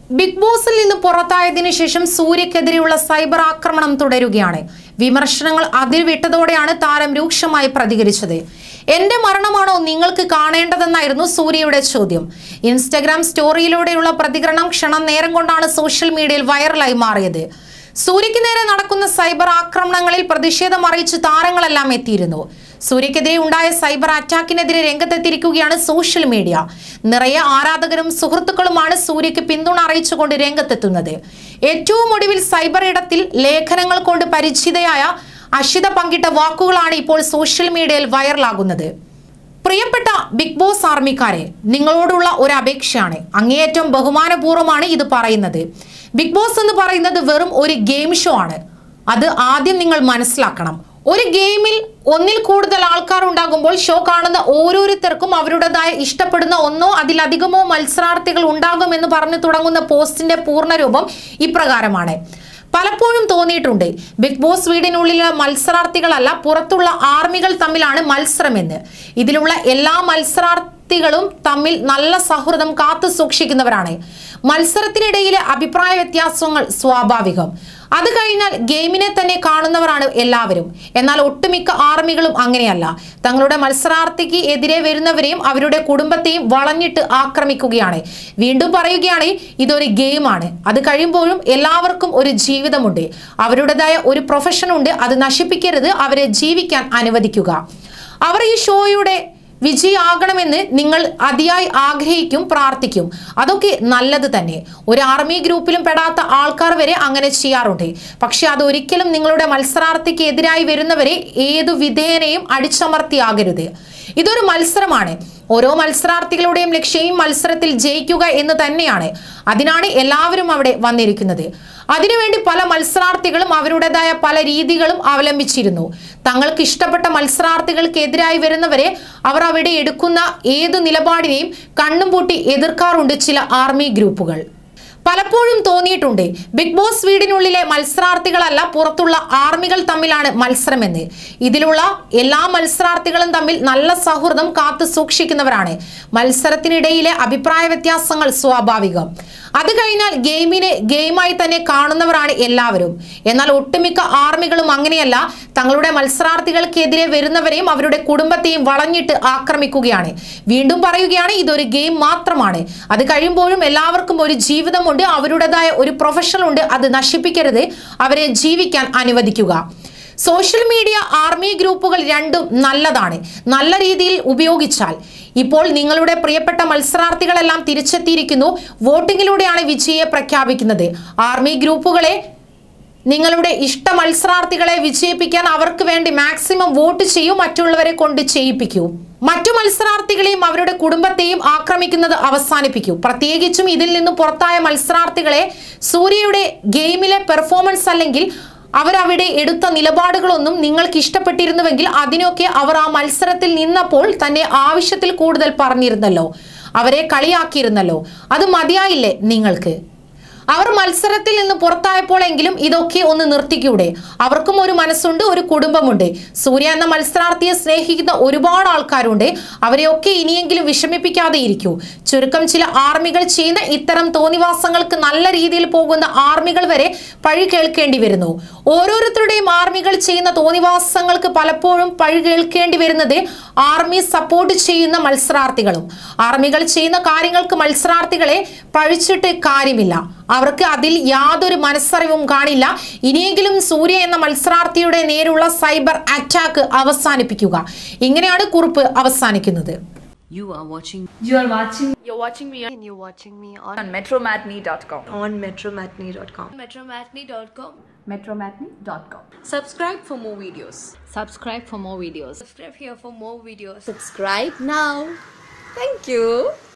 Big ബോസിൽ നിന്ന് പുറത്തായതിനു ശേഷം സൂര്യക്കെതിരെയുള്ള സൈബർ ആക്രമണം തുടരുകയാണ് വിമർശനങ്ങൾ അതിർവിട്ടതോടെയാണ് താരം രൂക്ഷമായി പ്രതികരിച്ചത് എന്റെ മരണമാണോ നിങ്ങൾക്ക് കാണേണ്ടതെന്നായിരുന്നു സൂര്യയുടെ ചോദ്യം ഇൻസ്റ്റഗ്രാം സ്റ്റോറിയിലൂടെയുള്ള പ്രതികരണം ക്ഷണം നേരം കൊണ്ടാണ് സോഷ്യൽ മീഡിയയിൽ വൈറലായി മാറിയത് സൂര്യയ്ക്ക് നേരെ നടക്കുന്ന സൈബർ ആക്രമണങ്ങളിൽ പ്രതിഷേധം അറിയിച്ച് താരങ്ങളെല്ലാം എത്തിയിരുന്നു സൂര്യക്കെതിരെ ഉണ്ടായ സൈബർ അറ്റാക്കിനെതിരെ രംഗത്തെത്തിയിരിക്കുകയാണ് സോഷ്യൽ മീഡിയ നിറയെ ആരാധകരും സുഹൃത്തുക്കളുമാണ് സൂര്യയ്ക്ക് പിന്തുണ അറിയിച്ചുകൊണ്ട് രംഗത്തെത്തുന്നത് ഏറ്റവും ഒടുവിൽ സൈബർ ഇടത്തിൽ ലേഖനങ്ങൾ കൊണ്ട് പരിചിതയായ അഷിത പങ്കിട്ട വാക്കുകളാണ് ഇപ്പോൾ സോഷ്യൽ മീഡിയയിൽ വൈറലാകുന്നത് പ്രിയപ്പെട്ട ബിഗ് ബോസ് ആർമിക്കാരെ നിങ്ങളോടുള്ള ഒരു അപേക്ഷയാണ് അങ്ങേയറ്റം ബഹുമാനപൂർവ്വമാണ് ഇത് പറയുന്നത് ബിഗ് ബോസ് എന്ന് പറയുന്നത് വെറും ഒരു ഗെയിം ഷോ ആണ് അത് ആദ്യം നിങ്ങൾ മനസ്സിലാക്കണം ഒരു ഗെയിമിൽ ഒന്നിൽ കൂടുതൽ ആൾക്കാർ ഉണ്ടാകുമ്പോൾ ഷോ കാണുന്ന ഓരോരുത്തർക്കും അവരുടേതായ ഇഷ്ടപ്പെടുന്ന ഒന്നോ അതിലധികമോ മത്സരാർത്ഥികൾ ഉണ്ടാകുമെന്ന് പറഞ്ഞു തുടങ്ങുന്ന പോസ്റ്റിന്റെ പൂർണ്ണരൂപം ഇപ്രകാരമാണ് പലപ്പോഴും തോന്നിയിട്ടുണ്ട് ബിഗ് ബോസ് വീടിനുള്ളിലെ മത്സരാർത്ഥികളല്ല പുറത്തുള്ള ആർമികൾ തമ്മിലാണ് മത്സരമെന്ന് ഇതിലുള്ള എല്ലാ മത്സരാർത്ഥികളും തമ്മിൽ നല്ല സൗഹൃദം കാത്തു സൂക്ഷിക്കുന്നവരാണ് മത്സരത്തിനിടയിലെ അഭിപ്രായ വ്യത്യാസങ്ങൾ സ്വാഭാവികം അത് കഴിഞ്ഞാൽ ഗെയിമിനെ തന്നെ കാണുന്നവരാണ് എല്ലാവരും എന്നാൽ ഒട്ടുമിക്ക ആർമികളും അങ്ങനെയല്ല തങ്ങളുടെ മത്സരാർത്ഥിക്ക് എതിരെ വരുന്നവരെയും അവരുടെ കുടുംബത്തെയും വളഞ്ഞിട്ട് ആക്രമിക്കുകയാണ് വീണ്ടും പറയുകയാണ് ഇതൊരു ഗെയിമാണ് അത് കഴിയുമ്പോഴും എല്ലാവർക്കും ഒരു ജീവിതമുണ്ട് അവരുടേതായ ഒരു പ്രൊഫഷൻ ഉണ്ട് അത് നശിപ്പിക്കരുത് അവരെ ജീവിക്കാൻ അനുവദിക്കുക അവർ ഈ ഷോയുടെ വിജയാകണമെന്ന് നിങ്ങൾ അതിയായി ആഗ്രഹിക്കും പ്രാർത്ഥിക്കും അതൊക്കെ നല്ലത് തന്നെ ഒരു ആർമി ഗ്രൂപ്പിലും പെടാത്ത ആൾക്കാർ വരെ അങ്ങനെ ചെയ്യാറുണ്ട് പക്ഷെ അതൊരിക്കലും നിങ്ങളുടെ മത്സരാർത്ഥിക്ക് എതിരായി വരുന്നവരെ ഏതു വിധേയനെയും അടിച്ചമർത്തിയാകരുത് ഇതൊരു മത്സരമാണ് ഓരോ മത്സരാർത്ഥികളുടെയും ലക്ഷ്യം മത്സരത്തിൽ ജയിക്കുക എന്ന് തന്നെയാണ് അതിനാണ് എല്ലാവരും അവിടെ വന്നിരിക്കുന്നത് അതിനുവേണ്ടി പല മത്സരാർത്ഥികളും അവരുടേതായ പല രീതികളും അവലംബിച്ചിരുന്നു തങ്ങൾക്ക് ഇഷ്ടപ്പെട്ട മത്സരാർത്ഥികൾക്ക് എതിരായി വരുന്നവരെ അവർ അവിടെ എടുക്കുന്ന ഏതു നിലപാടിനെയും കണ്ണും പൂട്ടി എതിർക്കാറുണ്ട് ചില ആർമി ഗ്രൂപ്പുകൾ പലപ്പോഴും തോന്നിയിട്ടുണ്ട് ബിഗ് ബോസ് വീടിനുള്ളിലെ മത്സരാർത്ഥികളല്ല പുറത്തുള്ള ആർമികൾ തമ്മിലാണ് മത്സരമെന്ന് ഇതിലുള്ള എല്ലാ മത്സരാർത്ഥികളും തമ്മിൽ നല്ല സൗഹൃദം കാത്തു സൂക്ഷിക്കുന്നവരാണ് മത്സരത്തിനിടയിലെ അഭിപ്രായ വ്യത്യാസങ്ങൾ സ്വാഭാവികം അത് കഴിഞ്ഞാൽ ഗെയിമിനെ ഗെയിമായി തന്നെ കാണുന്നവരാണ് എല്ലാവരും എന്നാൽ ഒട്ടുമിക്ക ആർമികളും അങ്ങനെയല്ല തങ്ങളുടെ മത്സരാർത്ഥികൾക്കെതിരെ വരുന്നവരെയും അവരുടെ കുടുംബത്തെയും വളഞ്ഞിട്ട് ആക്രമിക്കുകയാണ് വീണ്ടും പറയുകയാണ് ഇതൊരു ഗെയിം മാത്രമാണ് അത് കഴിയുമ്പോഴും എല്ലാവർക്കും ഒരു ജീവിതമുണ്ട് അവരുടേതായ ഒരു പ്രൊഫഷൻ ഉണ്ട് അത് നശിപ്പിക്കരുത് അവരെ ജീവിക്കാൻ അനുവദിക്കുക സോഷ്യൽ മീഡിയ ആർമി ഗ്രൂപ്പുകൾ രണ്ടും നല്ലതാണ് നല്ല രീതിയിൽ ഉപയോഗിച്ചാൽ ഇപ്പോൾ നിങ്ങളുടെ പ്രിയപ്പെട്ട മത്സരാർത്ഥികളെല്ലാം തിരിച്ചെത്തിയിരിക്കുന്നു വോട്ടിങ്ങിലൂടെയാണ് വിജയെ പ്രഖ്യാപിക്കുന്നത് ആർമി ഗ്രൂപ്പുകളെ നിങ്ങളുടെ ഇഷ്ട മത്സരാർത്ഥികളെ വിജയിപ്പിക്കാൻ അവർക്ക് വേണ്ടി മാക്സിമം വോട്ട് ചെയ്യൂ മറ്റുള്ളവരെ കൊണ്ട് ചെയ്യിപ്പിക്കൂ മറ്റു മത്സരാർത്ഥികളെയും അവരുടെ കുടുംബത്തെയും ആക്രമിക്കുന്നത് അവസാനിപ്പിക്കൂ പ്രത്യേകിച്ചും ഇതിൽ നിന്നും പുറത്തായ മത്സരാർത്ഥികളെ സൂര്യയുടെ ഗെയിമിലെ പെർഫോമൻസ് അല്ലെങ്കിൽ അവരവിടെ എടുത്ത നിലപാടുകളൊന്നും നിങ്ങൾക്ക് ഇഷ്ടപ്പെട്ടിരുന്നുവെങ്കിൽ അതിനൊക്കെ അവർ ആ മത്സരത്തിൽ നിന്നപ്പോൾ തന്നെ ആവശ്യത്തിൽ കൂടുതൽ പറഞ്ഞിരുന്നല്ലോ അവരെ കളിയാക്കിയിരുന്നല്ലോ അത് മതിയായില്ലേ നിങ്ങൾക്ക് അവർ മത്സരത്തിൽ നിന്ന് പുറത്തായപ്പോഴെങ്കിലും ഇതൊക്കെ ഒന്ന് നിർത്തിക്കൂടെ അവർക്കും ഒരു മനസ്സുണ്ട് ഒരു കുടുംബമുണ്ട് സൂര്യ എന്ന മത്സരാർത്ഥിയെ സ്നേഹിക്കുന്ന ഒരുപാട് ആൾക്കാരുണ്ട് അവരെയൊക്കെ ഇനിയെങ്കിലും വിഷമിപ്പിക്കാതെ ഇരിക്കൂ ചുരുക്കം ചില ആർമികൾ ചെയ്യുന്ന ഇത്തരം തോന്നിവാസങ്ങൾക്ക് നല്ല രീതിയിൽ പോകുന്ന ആർമികൾ വരെ പഴി കേൾക്കേണ്ടി വരുന്നു ഓരോരുത്തരുടെയും ആർമികൾ ചെയ്യുന്ന തോന്നിവാസങ്ങൾക്ക് പലപ്പോഴും പഴി കേൾക്കേണ്ടി വരുന്നത് ആർമി സപ്പോർട്ട് ചെയ്യുന്ന മത്സരാർത്ഥികളും ആർമികൾ ചെയ്യുന്ന കാര്യങ്ങൾക്ക് മത്സരാർത്ഥികളെ പഴിച്ചിട്ട് കാര്യമില്ല അവർക്ക് അതിൽ യാതൊരു മനസ്സറിവും കാണില്ല ഇനിയെങ്കിലും സൂര്യ എന്ന മത്സരാർത്ഥിയുടെ നേരുള്ള സൈബർ അറ്റാക്ക് അവസാനിപ്പിക്കുക ഇങ്ങനെയാണ് കുറിപ്പ് അവസാനിക്കുന്നത് You are watching You are watching You're watching me on, and you're watching me on, on metromatney.com. on metromatney.com. Metromatney.com. metromatney.com. Subscribe for more videos. subscribe for more videos. Subscribe here for more videos. Subscribe now. Thank you.